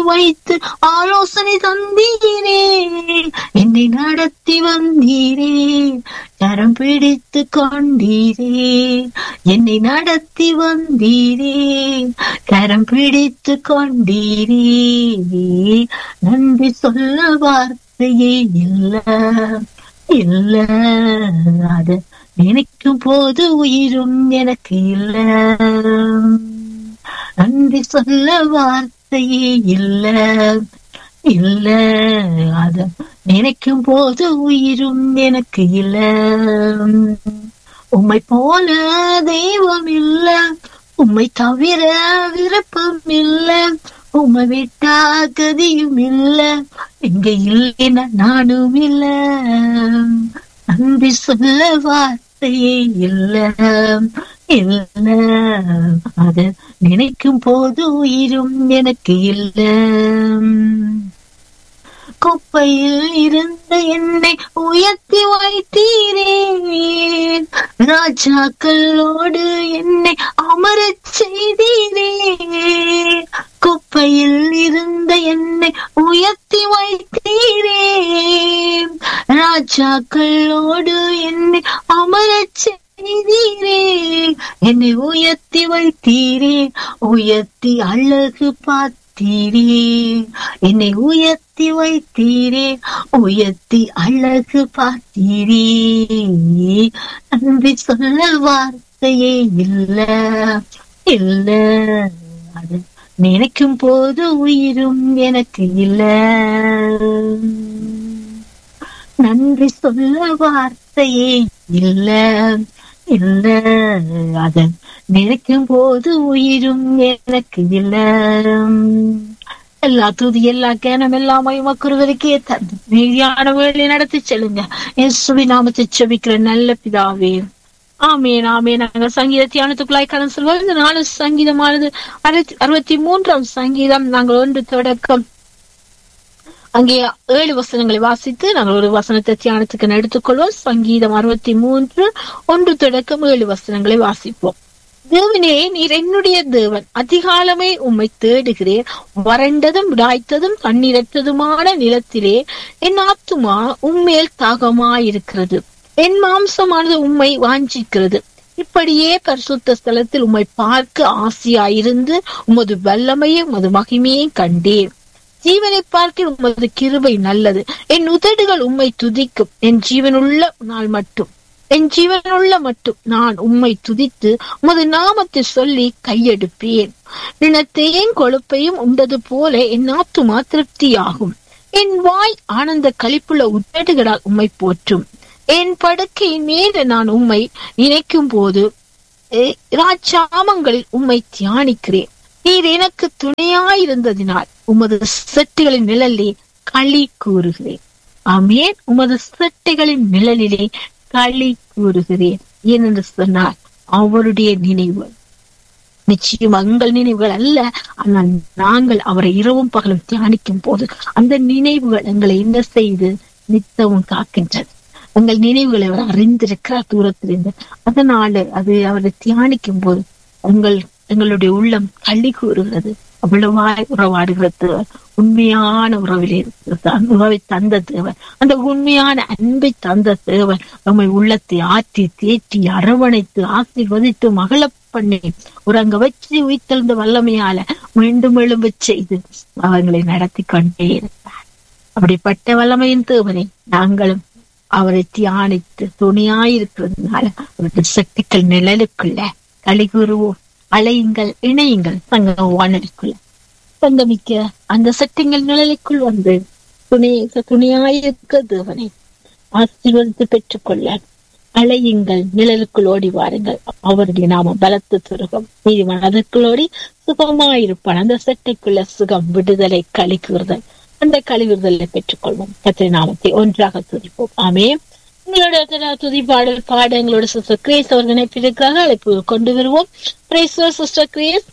வைத்து ஆலோசனை தந்தீரே என்னை நடத்தி வந்தீரே கரம் பிடித்து கொண்டீரே என்னை நடத்தி வந்தீரே கரம் பிடித்து கொண்டீரே நன்றி சொல்ல வார்த்தையே இல்ல இல்ல அது நினைக்கும் போது உயிரும் எனக்கு இல்ல நன்றி சொல்ல வார்த்தையே இல்ல இல்ல அத நினைக்கும் போது உயிரும் எனக்கு இல்ல உம்மை போல தெய்வம் இல்ல உம்மை தவிர விருப்பம் இல்ல உம்மை விட்டா கதியும் இல்ல இங்க இல்லைன்னா நானும் இல்ல நன்றி சொல்ல வார்த்தையே இல்ல இல்ல அத நினைக்கும் போது உயிரும் எனக்கு இல்ல குப்பையில் இருந்த என்னை உயர்த்தி வைத்தீரே ராஜாக்களோடு என்னை அமரச் செய்தீரே குப்பையில் இருந்த என்னை உயர்த்தி வைத்தீரே ராஜாக்களோடு என்னை அமரச் செய்தீரே என்னை உயர்த்தி வைத்தீரே உயர்த்தி அழகு பார்த்தீரே என்னை உயர்த்தி வைத்தீரே உயர்த்தி அழகு பார்த்தீரே நன்றி சொல்ல வார்த்தையே இல்ல இல்ல அது நினைக்கும் போது உயிரும் எனக்கு இல்ல நன்றி சொல்ல வார்த்தையே இல்ல இல்ல அத நினைக்கும் போது உயிரும் எனக்கு இல்ல எல்லா துதி எல்லா கேனம் எல்லாமே மக்குருவருக்கே தந்து நீதியான வேலை நடத்தி செல்லுங்க இயேசுவி நாமத்தை செபிக்கிற நல்ல பிதாவே ஆமேன் ஆமேன் நாங்கள் சங்கீத தியானத்துக்குள்ளாய் கடன் சொல்வோம் இந்த நாலு சங்கீதமானது அறுபத்தி அறுபத்தி மூன்றாம் சங்கீதம் நாங்கள் ஒன்று தொடக்கம் அங்கே ஏழு வசனங்களை வாசித்து நாங்கள் ஒரு வசனத்தை தியானத்துக்கு எடுத்துக்கொள்வோம் சங்கீதம் அறுபத்தி மூன்று ஒன்று தொடக்கம் ஏழு வசனங்களை வாசிப்போம் தேவனே நீர் என்னுடைய தேவன் அதிகாலமே உம்மை தேடுகிறேன் வறண்டதும் விடாய்த்ததும் தண்ணீரற்றதுமான நிலத்திலே என் ஆத்துமா உம்மேல் தாகமாயிருக்கிறது என் மாம்சமானது உம்மை வாஞ்சிக்கிறது இப்படியே பரிசுத்த ஸ்தலத்தில் உம்மை பார்க்க ஆசையாயிருந்து உமது வல்லமையும் உமது மகிமையும் கண்டேன் ஜீவனை பார்க்க உமது கிருபை நல்லது என் உதடுகள் உம்மை துதிக்கும் என் ஜீவனுள்ள நாள் மட்டும் என் ஜீவனுள்ள மட்டும் நான் உம்மை துதித்து உமது நாமத்தை சொல்லி கையெடுப்பேன் நினத்தையும் கொழுப்பையும் உண்டது போல என் ஆத்துமா திருப்தியாகும் என் வாய் ஆனந்த களிப்புள்ள உதடுகளால் உம்மை போற்றும் என் படுக்கை மேல நான் உம்மை நினைக்கும் போது ராஜாமங்களில் உம்மை தியானிக்கிறேன் நீர் எனக்கு துணையாயிருந்ததினால் உமது செட்டுகளின் நிழலே களி கூறுகிறேன் ஆமேன் உமது செட்டுகளின் நிழலிலே களி கூறுகிறேன் ஏனென்று சொன்னார் அவருடைய நினைவு நிச்சயம் எங்கள் நினைவுகள் அல்ல ஆனால் நாங்கள் அவரை இரவும் பகலும் தியானிக்கும் போது அந்த நினைவுகள் எங்களை என்ன செய்து நித்தமும் காக்கின்றது எங்கள் நினைவுகளை அவர் அறிந்திருக்கிறார் தூரத்திலிருந்து அதனால அது அவரை தியானிக்கும் போது எங்கள் எங்களுடைய உள்ளம் களி கூறுகிறது அவ்வளவாய் உறவாடுகிற தேவன் உண்மையான உறவிலே இருக்கிறது அந்த உறவை தந்த தேவன் அந்த உண்மையான அன்பை தந்த தேவன் நம்மை உள்ளத்தை ஆற்றி தேற்றி அரவணைத்து ஆசீர்வதித்து மகள பண்ணி உறங்க வச்சு உயிர்த்தெழுந்த வல்லமையால மீண்டும் எழும்ப செய்து அவங்களை நடத்தி கொண்டே இருந்தார் அப்படிப்பட்ட வல்லமையின் தேவனை நாங்களும் அவரை தியானித்து துணையாயிருக்கிறதுனால அவருடைய சக்திகள் நிழலுக்குள்ள களி கூறுவோம் அலையுங்கள் இணையுங்கள் சங்க வானொலிக்குள்ள சங்கமிக்க அந்த சட்டங்கள் நிழலுக்குள் வந்து துணை துணையாயிருக்க தேவனை ஆசீர்வதித்து பெற்றுக்கொள்ள அலையுங்கள் நிழலுக்குள் ஓடி வாருங்கள் அவருடைய நாம பலத்து சுருகம் நீதிமன் அதற்குள்ளோடி சுகமாயிருப்பான் அந்த சட்டைக்குள்ள சுகம் விடுதலை கழிக்குறுதல் அந்த கழிவுறுதலை பெற்றுக்கொள்வோம் கத்திரி நாமத்தை ஒன்றாக துதிப்போம் ஆமே உங்களோட துதி பாடல் பாட எங்களோட சிஸ்டர் கிரேஸ் அவர்கள் இணைப்பிற்காக அழைப்பு கொண்டு வருவோம் sister Grace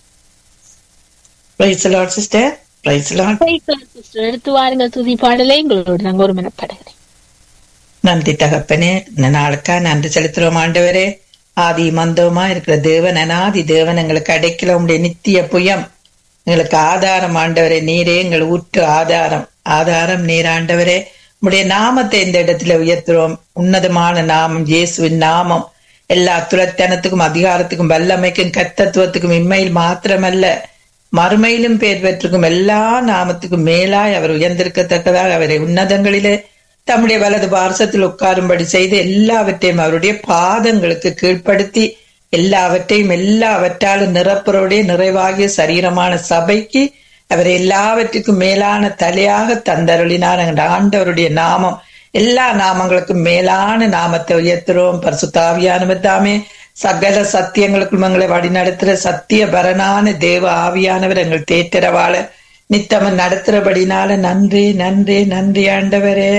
praise Lord sister praise Lord sister எடுத்து வாருங்கள் துதி பாடலை எங்களோட நாங்க ஒரு மனப்படுகிறேன் நன்றி தகப்பனே இந்த நாளுக்கா நன்றி செலுத்துறோம் ஆண்டவரே ஆதி மந்தவமா இருக்கிற தேவன் அனாதி தேவன் எங்களுக்கு அடைக்கல உடைய நித்திய புயம் எங்களுக்கு ஆதாரம் ஆண்டவரே நீரே எங்கள் ஊற்று ஆதாரம் ஆதாரம் நீர் ஆண்டவரே உடைய நாமத்தை இந்த இடத்துல உயர்த்துறோம் உன்னதமான நாமம் இயேசுவின் நாமம் எல்லா துலத்தனத்துக்கும் அதிகாரத்துக்கும் வல்லமைக்கும் கத்தத்துவத்துக்கும் இம்மையில் மாத்திரமல்ல மறுமையிலும் பேர் பெற்றுக்கும் எல்லா நாமத்துக்கும் மேலாய் அவர் உயர்ந்திருக்கத்தக்கதாக அவரை உன்னதங்களிலே தம்முடைய வலது பார்சத்தில் உட்காரும்படி செய்து எல்லாவற்றையும் அவருடைய பாதங்களுக்கு கீழ்ப்படுத்தி எல்லாவற்றையும் எல்லாவற்றாலும் நிரப்புறவுடைய நிறைவாகிய சரீரமான சபைக்கு அவர் எல்லாவற்றுக்கும் மேலான தலையாக தந்தருளினார் என்ற ஆண்டவருடைய நாமம் எல்லா நாமங்களுக்கும் மேலான நாமத்தை உயர்த்துறோம் பரிசுத்தாவியானவர் தாமே சகல சத்தியங்களுக்கும் எங்களை வழிநடத்துற சத்திய பரனான தேவ ஆவியானவர் எங்கள் தேற்றரவாள நித்தமன் நடத்துறபடினால நன்றி நன்றி நன்றி ஆண்டவரே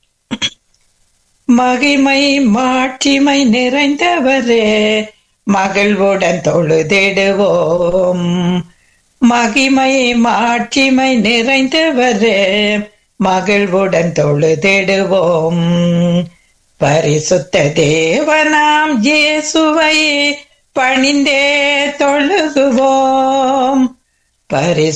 மகிமை மாட்சிமை நிறைந்தவரே மகிழ்வுடன் தொழுதிடுவோம் மகிமை மாட்சிமை நிறைந்தவரே மகிழ்வுடன் தொழுதிடுவோம் பரிசுத்த தேவனாம் இயேசுவை பணிந்தே தொழுகுவோம் பரிசு